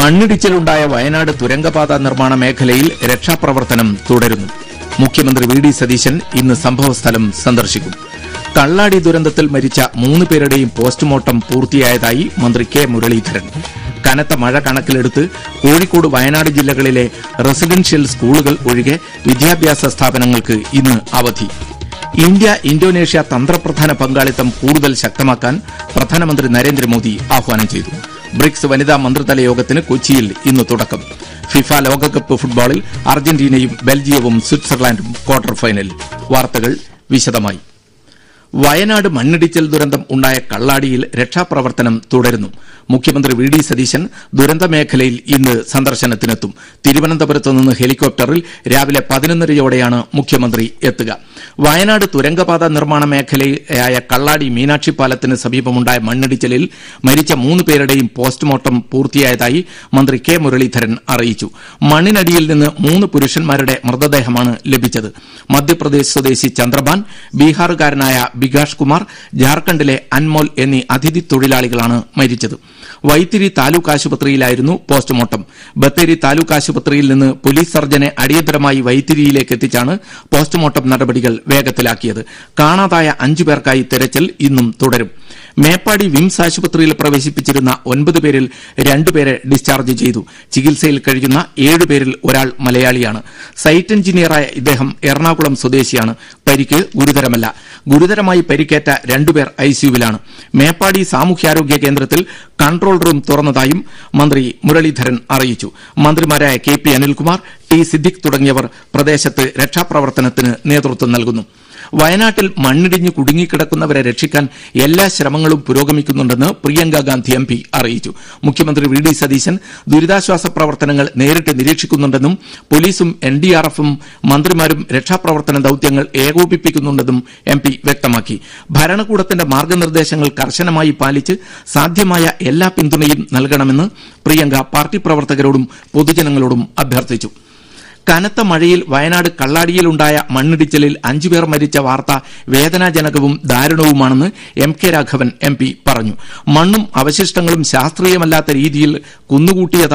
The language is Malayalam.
മണ്ണിടിച്ചിലുണ്ടായ വയനാട് തുരങ്കപാത നിർമ്മാണ മേഖലയിൽ രക്ഷാപ്രവർത്തനം തുടരുന്നു മുഖ്യമന്ത്രി വി ഡി സതീശൻ ഇന്ന് സംഭവസ്ഥലം സന്ദർശിക്കും കള്ളാടി ദുരന്തത്തിൽ മരിച്ച മൂന്ന് പേരുടെയും പോസ്റ്റ്മോർട്ടം പൂർത്തിയായതായി മന്ത്രി കെ മുരളീധരൻ കനത്ത മഴ കണക്കിലെടുത്ത് കോഴിക്കോട് വയനാട് ജില്ലകളിലെ റെസിഡൻഷ്യൽ സ്കൂളുകൾ ഒഴികെ വിദ്യാഭ്യാസ സ്ഥാപനങ്ങൾക്ക് ഇന്ന് അവധി ഇന്ത്യ ഇന്തോനേഷ്യ തന്ത്രപ്രധാന പങ്കാളിത്തം കൂടുതൽ ശക്തമാക്കാൻ പ്രധാനമന്ത്രി നരേന്ദ്രമോദി ആഹ്വാനം ചെയ്തു ബ്രിക്സ് വനിതാ മന്ത്രിതല യോഗത്തിന് കൊച്ചിയിൽ ഇന്ന് തുടക്കം ഫിഫ ലോകകപ്പ് ഫുട്ബോളിൽ അർജന്റീനയും ബെൽജിയവും സ്വിറ്റ്സർലാൻഡും ക്വാർട്ടർ ഫൈനലിൽ വാർത്തകൾ വിശദമായി വയനാട് മണ്ണിടിച്ചിൽ ദുരന്തം ഉണ്ടായ കള്ളാടിയിൽ രക്ഷാപ്രവർത്തനം തുടരുന്നു മുഖ്യമന്ത്രി വി ഡി സതീശൻ ദുരന്ത മേഖലയിൽ ഇന്ന് സന്ദർശനത്തിനെത്തും തിരുവനന്തപുരത്ത് നിന്ന് ഹെലികോപ്റ്ററിൽ രാവിലെ പതിനൊന്നരയോടെയാണ് മുഖ്യമന്ത്രി എത്തുക വയനാട് തുരങ്കപാത നിർമ്മാണ മേഖലയായ കള്ളാടി മീനാക്ഷി പാലത്തിന് സമീപമുണ്ടായ മണ്ണിടിച്ചിലിൽ മരിച്ച മൂന്ന് പേരുടെയും പോസ്റ്റ്മോർട്ടം പൂർത്തിയായതായി മന്ത്രി കെ മുരളീധരൻ അറിയിച്ചു മണ്ണിനടിയിൽ നിന്ന് മൂന്ന് പുരുഷന്മാരുടെ മൃതദേഹമാണ് ലഭിച്ചത് മധ്യപ്രദേശ് സ്വദേശി ചന്ദ്രബാൻ ബീഹാറുകാരനായ ബികാഷ് കുമാർ ജാർഖണ്ഡിലെ അൻമോൽ എന്നീ അതിഥി തൊഴിലാളികളാണ് മരിച്ചത് വൈത്തിരി താലൂക്ക് ആശുപത്രിയിലായിരുന്നു പോസ്റ്റ്മോർട്ടം ബത്തേരി താലൂക്ക് ആശുപത്രിയിൽ നിന്ന് പോലീസ് സർജനെ അടിയന്തരമായി വൈത്തിരിയിലേക്ക് എത്തിച്ചാണ് പോസ്റ്റ്മോർട്ടം നടപടികൾ വേഗത്തിലാക്കിയത് കാണാതായ അഞ്ചു പേർക്കായി തെരച്ചിൽ ഇന്നും തുടരും മേപ്പാടി വിംസ് ആശുപത്രിയിൽ പ്രവേശിപ്പിച്ചിരുന്ന ഒൻപത് പേരിൽ രണ്ടുപേരെ ഡിസ്ചാർജ് ചെയ്തു ചികിത്സയിൽ കഴിയുന്ന ഏഴുപേരിൽ ഒരാൾ മലയാളിയാണ് സൈറ്റ് എഞ്ചിനീയറായ ഇദ്ദേഹം എറണാകുളം സ്വദേശിയാണ് പരിക്ക് ഗുരുതരമല്ല ഗുരുതരമായി പരിക്കേറ്റ രണ്ടുപേർ ഐസിയുവിലാണ് മേപ്പാടി സാമൂഹ്യാരോഗ്യ കേന്ദ്രത്തിൽ കൺട്രോൾ റൂം തുറന്നതായും മന്ത്രി മുരളീധരൻ അറിയിച്ചു മന്ത്രിമാരായ K P Anilkumar T Siddique തുടങ്ങിയവർ പ്രദേശത്ത് രക്ഷാപ്രവർത്തനത്തിന് നേതൃത്വം നൽകുന്നു വയനാട്ടിൽ മണ്ണിടിഞ്ഞ് കുടുങ്ങിക്കിടക്കുന്നവരെ രക്ഷിക്കാൻ എല്ലാ ശ്രമങ്ങളും പുരോഗമിക്കുന്നുണ്ടെന്ന് പ്രിയങ്ക ഗാന്ധി എം പി അറിയിച്ചു മുഖ്യമന്ത്രി വി ഡി സതീശൻ ദുരിതാശ്വാസ പ്രവർത്തനങ്ങൾ നേരിട്ട് നിരീക്ഷിക്കുന്നുണ്ടെന്നും പോലീസും എൻ ഡി ആർ എഫും മന്ത്രിമാരും രക്ഷാപ്രവർത്തന ദൌത്യങ്ങൾ ഏകോപിപ്പിക്കുന്നുണ്ടെന്നും എം പി വ്യക്തമാക്കി ഭരണകൂടത്തിന്റെ മാർഗനിർദ്ദേശങ്ങൾ കർശനമായി പാലിച്ച് സാധ്യമായ എല്ലാ പിന്തുണയും നൽകണമെന്ന് പ്രിയങ്ക പാർട്ടി പ്രവർത്തകരോടും പൊതുജനങ്ങളോടും അഭ്യർത്ഥിച്ചു കനത്ത മഴയിൽ വയനാട് കള്ളാടിയിലുണ്ടായ മണ്ണിടിച്ചിലിൽ അഞ്ചുപേർ മരിച്ച വാർത്ത വേദനാജനകവും ദാരുണവുമാണെന്ന് M K Raghavan M P പറഞ്ഞു മണ്ണും അവശിഷ്ടങ്ങളും ശാസ്ത്രീയമല്ലാത്ത രീതിയിൽ കുന്നുകൂട്ടിയതാണ്